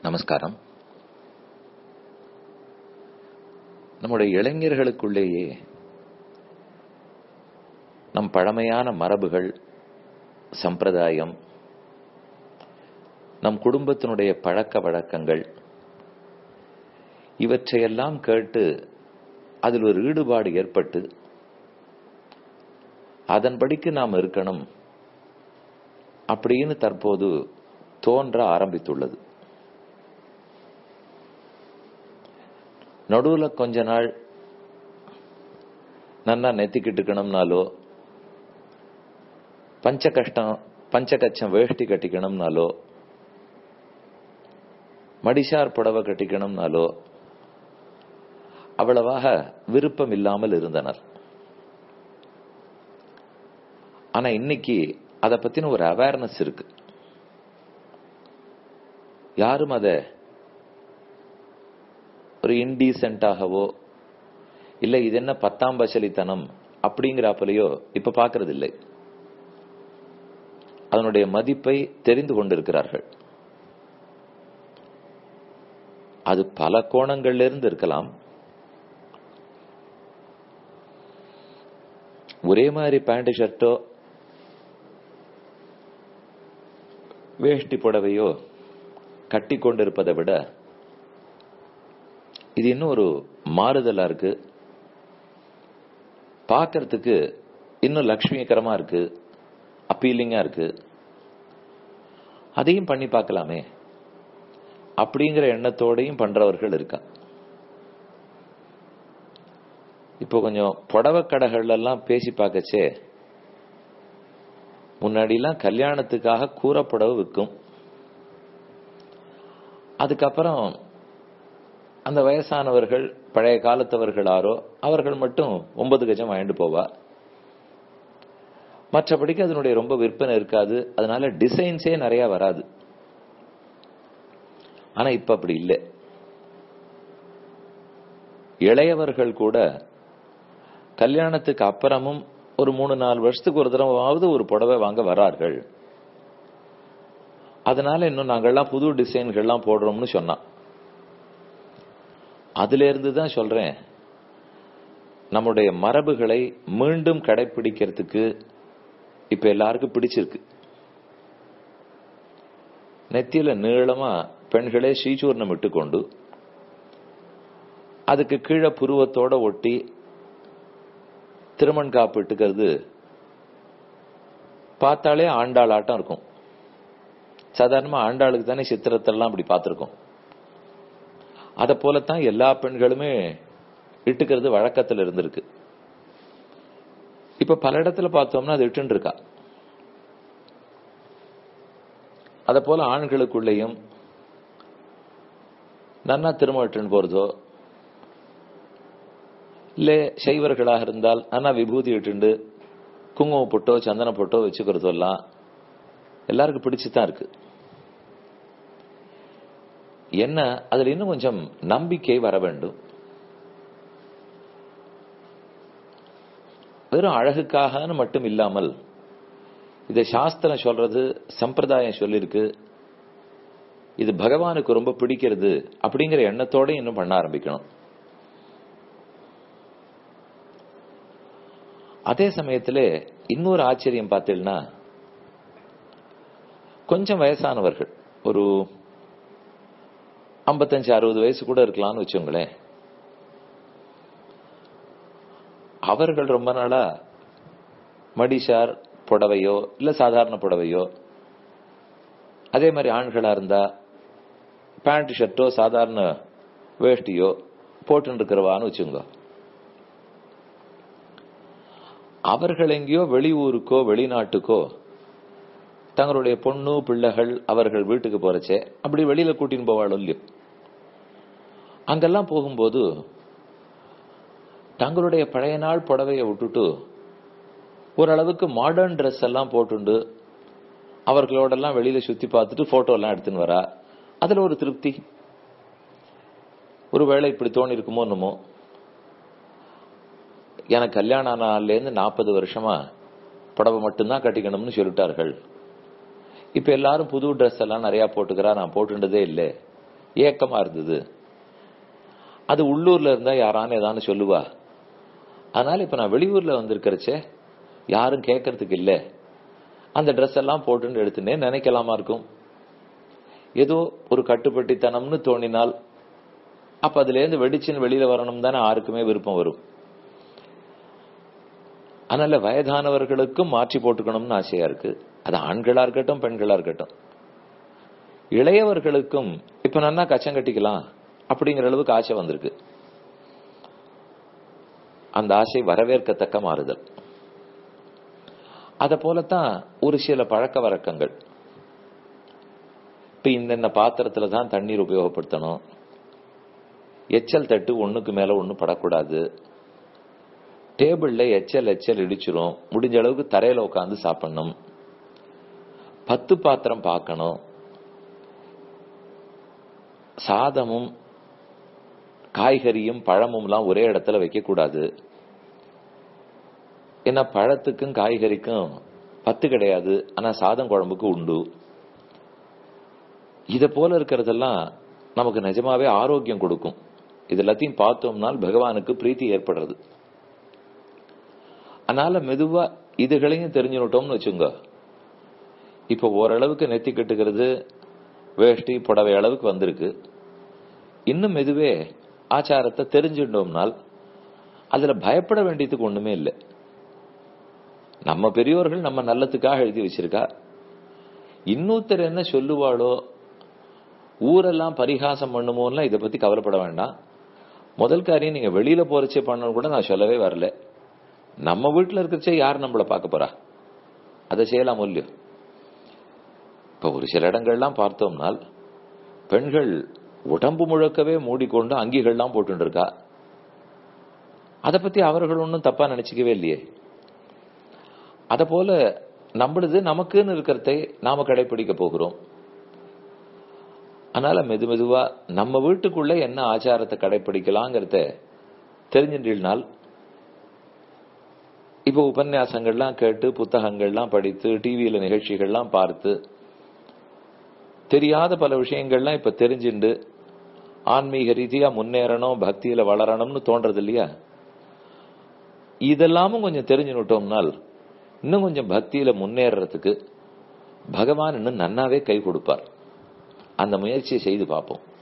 நமஸ்காரம் நம்முடைய இளைஞர்களுக்குள்ளேயே நம் பழமையான மரபுகள் சம்பிரதாயம் நம் குடும்பத்தினுடைய பழக்க வழக்கங்கள் இவற்றையெல்லாம் கேட்டு அதில் ஒரு ஈடுபாடு ஏற்பட்டு அதன்படிக்கு நாம் இருக்கணும் அப்படின்னு தற்போது தோன்ற ஆரம்பித்துள்ளது நடுவுல கொஞ்ச நாள் நன்னா நெத்திக்கிட்டு இருக்கணும்னாலோ பஞ்ச கஷ்டம் பஞ்சகச்சம் வேஷ்டி கட்டிக்கணும்னாலோ மடிசார் புடவை கட்டிக்கணும்னாலோ அவ்வளவாக விருப்பம் இல்லாமல் இருந்தனர் ஆனா இன்னைக்கு அதை பத்தின ஒரு அவேர்னஸ் இருக்கு யாரும் அதை ஒரு இன்டீசென்டாகவோ இல்ல இது என்ன பத்தாம் பசலித்தனம் அப்படிங்கிறாப்பலையோ இப்ப பாக்குறது இல்லை அதனுடைய மதிப்பை தெரிந்து கொண்டிருக்கிறார்கள் அது பல கோணங்கள்ல இருந்து இருக்கலாம் ஒரே மாதிரி பேண்ட் ஷர்ட்டோ வேஷ்டி புடவையோ கட்டி கொண்டிருப்பதை விட இது இன்னும் ஒரு மாறுதலா இருக்கு பார்க்கறதுக்கு இன்னும் லட்சுமிகரமா இருக்கு அப்பீலிங்கா இருக்கு அதையும் பண்ணி பார்க்கலாமே அப்படிங்கிற எண்ணத்தோடையும் பண்றவர்கள் இருக்கா இப்போ கொஞ்சம் புடவை கடைகள் எல்லாம் பேசி பார்க்கச்சே முன்னாடிலாம் கல்யாணத்துக்காக கூறப்புடவை விற்கும் அதுக்கப்புறம் அந்த வயசானவர்கள் பழைய காலத்தவர்களாரோ அவர்கள் மட்டும் ஒன்பது கஜம் வாங்கிட்டு போவா மற்றபடிக்கு அதனுடைய ரொம்ப விற்பனை இருக்காது அதனால டிசைன்ஸே நிறைய வராது ஆனா இப்ப அப்படி இல்லை இளையவர்கள் கூட கல்யாணத்துக்கு அப்புறமும் ஒரு மூணு நாலு வருஷத்துக்கு ஒரு தடவையாவது ஒரு புடவை வாங்க வரார்கள் அதனால இன்னும் நாங்கள்லாம் புது டிசைன்கள்லாம் போடுறோம்னு சொன்னான் அதுல இருந்து தான் சொல்றேன் நம்முடைய மரபுகளை மீண்டும் கடைபிடிக்கிறதுக்கு இப்ப எல்லாருக்கும் பிடிச்சிருக்கு நெத்தியில நீளமா பெண்களே ஸ்ரீசூர்ணம் இட்டுக்கொண்டு அதுக்கு கீழே புருவத்தோட ஒட்டி திருமண் காப்பு இட்டுக்கிறது பார்த்தாலே ஆண்டாள் ஆட்டம் இருக்கும் சாதாரணமா ஆண்டாளுக்கு தானே சித்திரத்தெல்லாம் அப்படி பார்த்திருக்கோம் அத போலத்தான் எல்லா பெண்களுமே இட்டுக்கிறது வழக்கத்துல இருந்திருக்கு இப்ப பல இடத்துல பார்த்தோம்னா அது இட்டு இருக்கா அத போல ஆண்களுக்குள்ளேயும் நன்னா திரும்ப இட்டுன்னு போறதோ இல்ல சைவர்களாக இருந்தால் நன்னா விபூதி இட்டுண்டு குங்கும பொட்டோ சந்தன பொட்டோ வச்சுக்கிறதோ எல்லாம் எல்லாருக்கும் பிடிச்சுதான் இருக்கு என்ன அதுல இன்னும் கொஞ்சம் நம்பிக்கை வர வேண்டும் வெறும் அழகுக்காகனு மட்டும் இல்லாமல் இதை சாஸ்திரம் சொல்றது சம்பிரதாயம் சொல்லிருக்கு இது பகவானுக்கு ரொம்ப பிடிக்கிறது அப்படிங்கிற எண்ணத்தோட இன்னும் பண்ண ஆரம்பிக்கணும் அதே சமயத்துல இன்னொரு ஆச்சரியம் பார்த்தீங்கன்னா கொஞ்சம் வயசானவர்கள் ஒரு ஐம்பத்தஞ்சு அறுபது வயசு கூட இருக்கலாம்னு வச்சுங்களேன் அவர்கள் ரொம்ப நாளா மடிசார் புடவையோ இல்ல சாதாரண புடவையோ அதே மாதிரி ஆண்களா இருந்தா பேண்ட் ஷர்ட்டோ சாதாரண வேஷ்டியோ போட்டு இருக்கிறவான்னு வச்சுங்க அவர்கள் எங்கேயோ வெளியூருக்கோ வெளிநாட்டுக்கோ தங்களுடைய பொண்ணு பிள்ளைகள் அவர்கள் வீட்டுக்கு போறச்சே அப்படி வெளியில கூட்டின்னு போவாளோ இல்லையோ அங்கெல்லாம் போகும்போது தங்களுடைய பழைய நாள் புடவையை விட்டுட்டு ஓரளவுக்கு மாடர்ன் ட்ரெஸ் எல்லாம் போட்டுண்டு அவர்களோடெல்லாம் வெளியில சுத்தி பார்த்துட்டு போட்டோ எல்லாம் எடுத்துன்னு வரா அதுல ஒரு திருப்தி ஒருவேளை இப்படி தோணி இருக்குமோ என்னமோ எனக்கு கல்யாண நாள்ல இருந்து நாற்பது வருஷமா புடவை மட்டும்தான் கட்டிக்கணும்னு சொல்லிட்டார்கள் இப்ப எல்லாரும் புது ட்ரெஸ் எல்லாம் நிறைய போட்டுக்கிறா நான் போட்டுட்டதே இல்லை ஏக்கமா இருந்தது அது உள்ளூர்ல இருந்தா யாரானு ஏதானு சொல்லுவா அதனால இப்ப நான் வெளியூர்ல வந்திருக்கிறச்சே யாரும் கேட்கறதுக்கு இல்ல அந்த ட்ரெஸ் எல்லாம் போட்டுன்னு எடுத்துனே நினைக்கலாமா இருக்கும் ஏதோ ஒரு கட்டுப்பட்டித்தனம்னு தோணினால் அப்ப அதுல இருந்து வெடிச்சுன்னு வெளியில வரணும் தானே யாருக்குமே விருப்பம் வரும் அதனால வயதானவர்களுக்கும் மாற்றி போட்டுக்கணும்னு ஆசையா இருக்கு அது ஆண்களா இருக்கட்டும் பெண்களா இருக்கட்டும் இளையவர்களுக்கும் இப்ப நன்னா கச்சம் கட்டிக்கலாம் அப்படிங்கிற அளவுக்கு ஆசை வந்திருக்கு அந்த ஆசை வரவேற்கத்தக்க மாறுதல் அத போலத்தான் ஒரு சில பழக்க வழக்கங்கள் இப்ப இந்தந்த பாத்திரத்துல தான் தண்ணீர் உபயோகப்படுத்தணும் எச்சல் தட்டு ஒண்ணுக்கு மேல ஒண்ணு படக்கூடாது டேபிள்ல எச்சல் எச்சல் இடிச்சிரும் முடிஞ்ச அளவுக்கு தரையில உட்காந்து சாப்பிடணும் பத்து பாத்திரம் பார்க்கணும் சாதமும் காய்கறியும் பழமும்லாம் ஒரே இடத்துல வைக்க கூடாது ஏன்னா பழத்துக்கும் காய்கறிக்கும் பத்து கிடையாது ஆனா சாதம் குழம்புக்கு உண்டு இத போல இருக்கிறதெல்லாம் நமக்கு நிஜமாவே ஆரோக்கியம் கொடுக்கும் இது எல்லாத்தையும் பார்த்தோம்னால் பகவானுக்கு பிரீத்தி ஏற்படுறது அதனால மெதுவா இதுகளையும் தெரிஞ்சுட்டோம்னு வச்சுங்க இப்ப ஓரளவுக்கு நெத்தி கட்டுகிறது வேஷ்டி புடவை அளவுக்கு வந்திருக்கு இன்னும் மெதுவே ஆச்சாரத்தை தெரிஞ்சுட்டோம்னால் அதுல பயப்பட வேண்டியதுக்கு ஒண்ணுமே இல்லை நம்ம பெரியோர்கள் நம்ம நல்லத்துக்காக எழுதி வச்சிருக்கா இன்னொருத்தர் என்ன சொல்லுவாளோ ஊரெல்லாம் பரிகாசம் பண்ணுமோலாம் இதை பத்தி கவலைப்பட வேண்டாம் முதல் காரியம் நீங்க வெளியில போறச்சே பண்ணணும் கூட நான் சொல்லவே வரல நம்ம வீட்டுல இருக்கிறச்சே யார் நம்மள பார்க்க போறா அதை செய்யலாம் இல்லையோ இப்ப ஒரு சில இடங்கள்லாம் பார்த்தோம்னால் பெண்கள் உடம்பு முழுக்கவே மூடிக்கொண்டு அங்கிகள்லாம் போட்டு இருக்கா அதை பத்தி அவர்கள் ஒன்றும் தப்பா நினைச்சுக்கவே இல்லையே அத போல நம்மளது நமக்குன்னு இருக்கிறதை நாம கடைபிடிக்க போகிறோம் அதனால மெது மெதுவா நம்ம வீட்டுக்குள்ள என்ன ஆச்சாரத்தை கடைபிடிக்கலாங்கிறத தெரிஞ்சின்றால் இப்ப உபன்யாசங்கள்லாம் கேட்டு புத்தகங்கள்லாம் படித்து டிவியில நிகழ்ச்சிகள்லாம் பார்த்து தெரியாத பல விஷயங்கள்லாம் இப்ப தெரிஞ்சுண்டு ஆன்மீக ரீதியா முன்னேறணும் பக்தியில வளரணும்னு தோன்றது இல்லையா இதெல்லாமும் கொஞ்சம் தெரிஞ்சுனுட்டோம்னால் இன்னும் கொஞ்சம் பக்தியில முன்னேறதுக்கு பகவான் இன்னும் நன்னாவே கை கொடுப்பார் அந்த முயற்சியை செய்து பார்ப்போம்